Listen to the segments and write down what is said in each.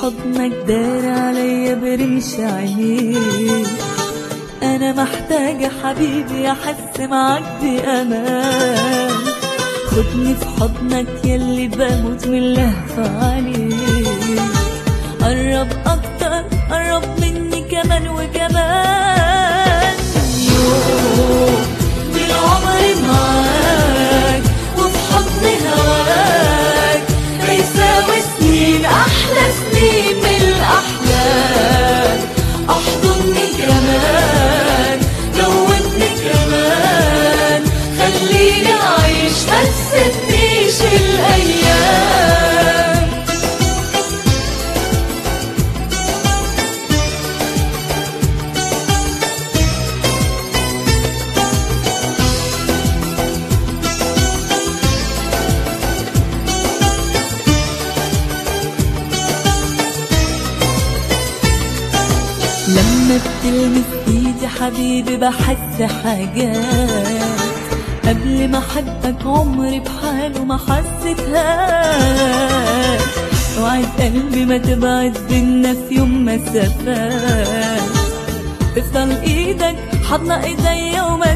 حضنك دار عليا برمش عينيك انا محتاجة حبيبي احس معاك بامان خدني في حضنك يلي بموت من اللهفة عليك قرب اكتر قرب مني كمان وكمان يوم من عمري معاك وفي حضن هواك ما يساوي سنين احلى سنين من الاحلام احضني كمان جودني كمان خليني اعيش ما تسيبنيش الايام لما بتلمس ايدي حبيبي بحس حاجات قبل ما احبك عمري بحاله ما حسيتهاش وعد قلبي ما تبعد بينا في يوم مسافات تفضل ايدك حضنة ايديا وما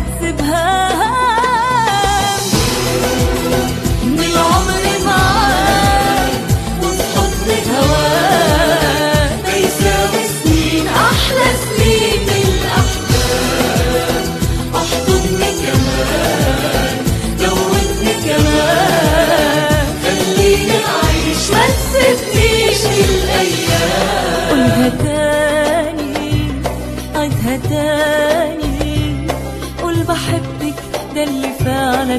تسيبهاش من العمر معاك وفي حضن هواك ما يساوي سنين احلى سنين من الاحلام احضني كمان جودني كمان خليني اعيش ما تسيبنيش الايام قولها تاني عيدها تاني قول بحبك ده اللي فعلا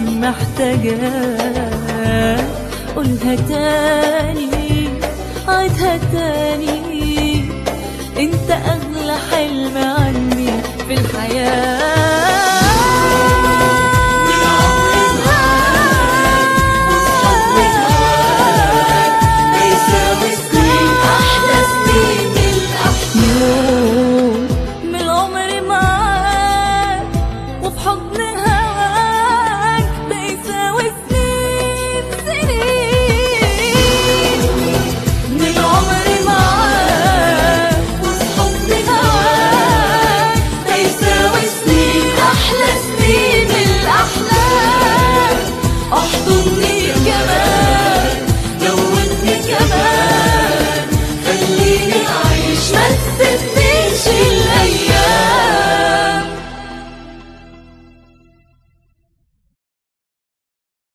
محتاجاه قولها تاني عيدها تاني انت اغلى حلم عندي في الحياه